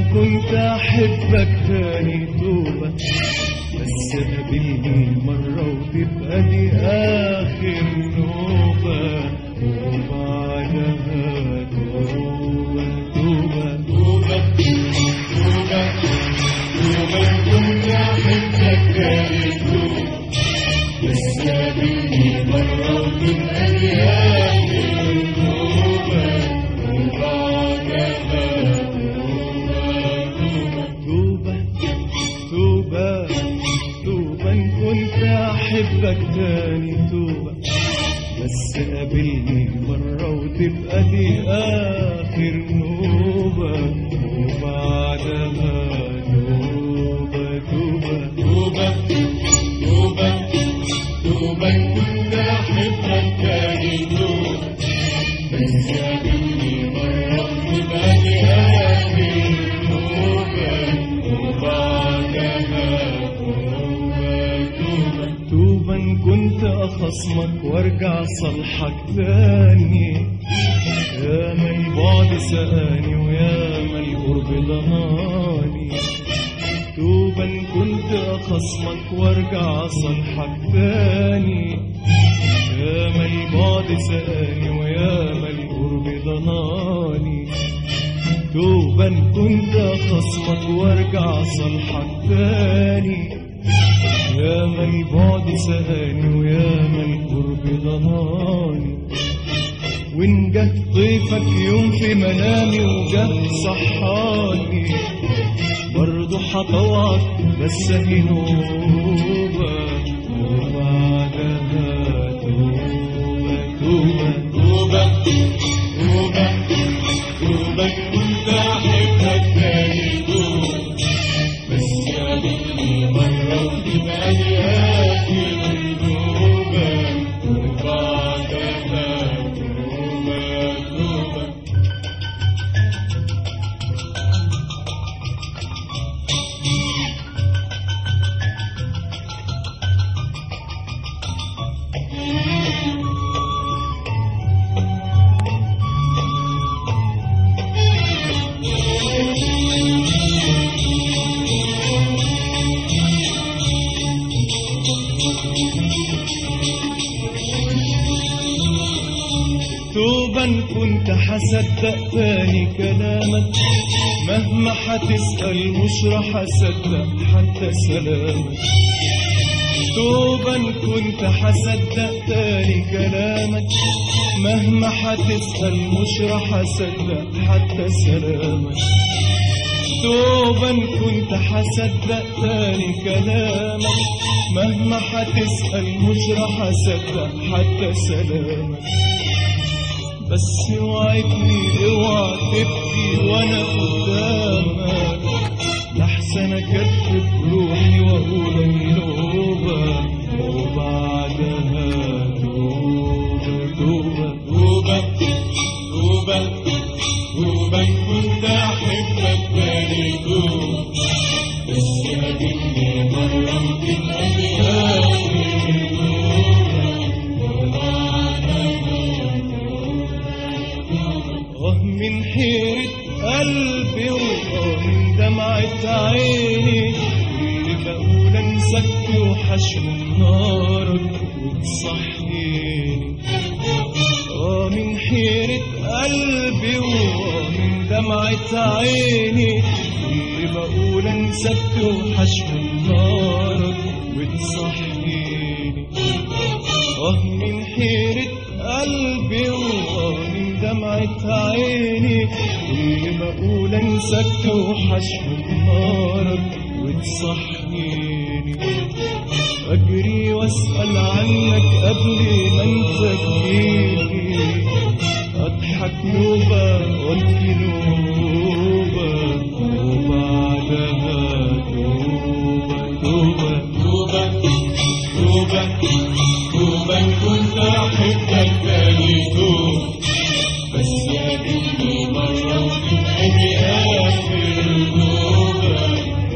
كنت أحبك تاني توبة بس قابلني مرة وتبقى دي آخر نوبة وبعدها توبة توبة توبة توبة توبة كنت أحبك تاني توبة بس قابلني مرة وتبقى دي آخر نوبة وبعدها توبة توبة توبة إن كنت أحبك تاني توبة بس قابلني مرة وتبقى دي آخر نوبة وبعدها توبة توبة توبة توبة توبة إن كنت أحبك تاني توبة بس قابلني مرة وتبقى دي آخر نوبة وبعدها توبة توبة توبة إن كنت أخصمك وارجع صالحك تاني يا ما البعد سقاني ويا ما القرب ضناني توبة إن كنت أخصمك وارجع صالحك تاني يا ما البعد سقاني ويا ما القرب ضناني توبة إن كنت أخصمك وارجع صالحك تاني يا ما البعد سقاني ويا ما القرب ضناني وإن جه ضيفك يوم في منامي وجه صحاني برضه هطوعك بس هي نوبة وبعدها توبة توبة توبة توبة توبة كنت أحبك تاني توبة بس قابلني مرة وتبقى لي آخر توبة وبعدها توبة توبة توبا كنت حصدق تاني كلامك مهما حتسأل مش راح أصدق حتى سلامك توبا كنت حصدق تاني كلامك مهما حتسأل مش راح أصدق حتى سلامك توبا كنت حصدق تاني كلامك مهما حتسأل مش راح أصدق حتى سلامك بس وعدني اوعى تبكي وانا قدامك لحسن اكتب روحي واقول النوبة وبعدها توبة توبة توبة توبة توبة كنت احبك تاني توبة بس قابلني مرة وتبقى لي آخر توبة آه من حيرة قلبي وآه من دمعة عيني اللي بقول انساك وحشم نارك وتصحيني آه من حيرة قلبي وآه من دمعة عيني اللي بقول انساك وحشم نارك وتصحيني آه من حيرة قلبي وآه من دمعة عيني كل ما أقول أنساك توحشني نارك وتصحيني أجري وأسأل عنك قبل ما أنت تجيلي أضحك نوبة وأبكي نوبة وبعدها توبة توبة توبة توبة توبة إن كنت أحبك تاني توبة بس يا بنتي مرة وتبقى دي آخر توبة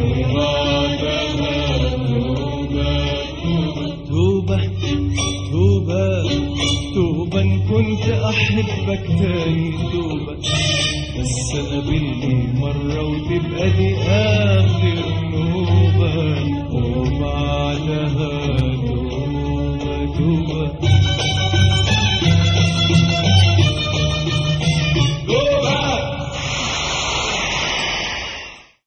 وبعدها توبة توبة توبة توبة إن كنت أحبك تاني توبة بس قابلني مرة وتبقى دي آخر